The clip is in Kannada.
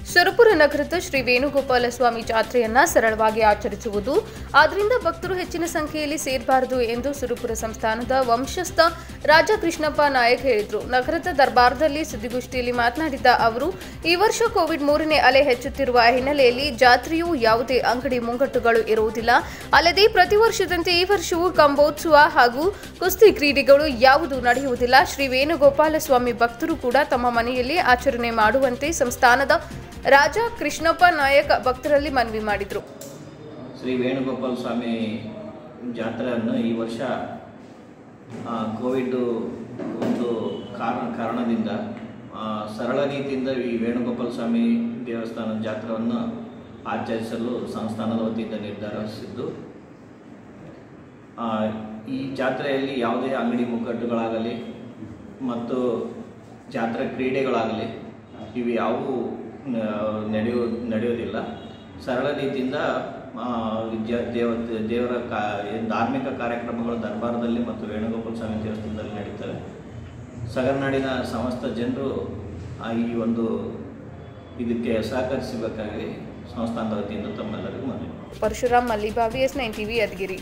ಸುರಪುರ ನಗರದ ಶ್ರೀ ವೇಣುಗೋಪಾಲ ಸ್ವಾಮಿ ಜಾತ್ರೆಯನ್ನ ಸರಳವಾಗಿ ಆಚರಿಸುವುದು ಆದ್ದರಿಂದ ಭಕ್ತರು ಹೆಚ್ಚಿನ ಸಂಖ್ಯೆಯಲ್ಲಿ ಸೇರಬಾರದು ಎಂದು ಸುರಪುರ ಸಂಸ್ಥಾನದ ವಂಶಸ್ಥ ರಾಜ ಕೃಷ್ಣಪ್ಪ ನಾಯಕ್ ಹೇಳಿದರು ನಗರದ ದರ್ಬಾರದಲ್ಲಿ ಸುದ್ದಿಗೋಷ್ಠಿಯಲ್ಲಿ ಮಾತನಾಡಿದ ಅವರು ಈ ವರ್ಷ ಕೋವಿಡ್ ಮೂರನೇ ಅಲೆ ಹೆಚ್ಚುತ್ತಿರುವ ಹಿನ್ನೆಲೆಯಲ್ಲಿ ಜಾತ್ರೆಯು ಯಾವುದೇ ಅಂಗಡಿ ಮುಂಗಟ್ಟುಗಳು ಇರುವುದಿಲ್ಲ ಅಲ್ಲದೆ ಪ್ರತಿ ವರ್ಷದಂತೆ ಈ ವರ್ಷವೂ ಕಂಬೋತ್ಸವ ಹಾಗೂ ಕುಸ್ತಿ ಕ್ರೀಡೆಗಳು ಯಾವುದು ನಡೆಯುವುದಿಲ್ಲ ಶ್ರೀ ವೇಣುಗೋಪಾಲ ಸ್ವಾಮಿ ಭಕ್ತರು ಕೂಡ ತಮ್ಮ ಮನೆಯಲ್ಲಿ ಆಚರಣೆ ಮಾಡುವಂತೆ ಸಂಸ್ಥಾನದ ರಾಜ ಕೃಷ್ಣಪ್ಪ ನಾಯಕ್ ಭಕ್ತರಲ್ಲಿ ಮನವಿ ಮಾಡಿದರು ಶ್ರೀ ವೇಣುಗೋಪಾಲ ಸ್ವಾಮಿ ಜಾತ್ರೆಯನ್ನು ಈ ವರ್ಷ ಆ, ಕೋವಿಡ್ ಒಂದು ಕಾರಣ ಕಾರಣದಿಂದ ಆ, ಸರಳ ರೀತಿಯಿಂದ ಈ ವೇಣುಗೋಪಾಲ ಸ್ವಾಮಿ ದೇವಸ್ಥಾನದ ಜಾತ್ರೆಯನ್ನು ಆಚರಿಸಲು ಸಂಸ್ಥಾನದ ವತಿಯಿಂದ ನಿರ್ಧರಿಸಿದ್ದು ಆ, ಈ ಜಾತ್ರೆಯಲ್ಲಿ ಯಾವುದೇ ಅಂಗಡಿ ಮುಗ್ಗಟ್ಟುಗಳಾಗಲಿ ಮತ್ತು ಜಾತ್ರಾ ಕ್ರೀಡೆಗಳಾಗಲಿ ಇವು ಯಾವುವು ಆ, ನಡೆಯೋ ನಡೆಯೋದಿಲ್ಲ ಸರಳ ರೀತಿಯಿಂದ ಆ, ವಿದ್ಯಾ ದೇವ ದೇವರ ಕಾ ಏನ್ ಧಾರ್ಮಿಕ ಕಾರ್ಯಕ್ರಮಗಳು ದರ್ಬಾರದಲ್ಲಿ ಮತ್ತು ವೇಣುಗೋಪಾಲ ಸ್ವಾಮಿ ದೇವಸ್ಥಾನದಲ್ಲಿ ನಡೀತವೆ ಸಗರ್ನಾಡಿನ ಸಮಸ್ತ ಜನರು ಆ, ಈ ಒಂದು ಇದಕ್ಕೆ ಸಹಕರಿಸಬೇಕಾಗಿ ಸಂಸ್ಥಾನದ ವತಿಯಿಂದ ತಮ್ಮೆಲ್ಲರಿಗೂ ಮನವಿ Parashuram Mallibavi S nine TV Yadagiri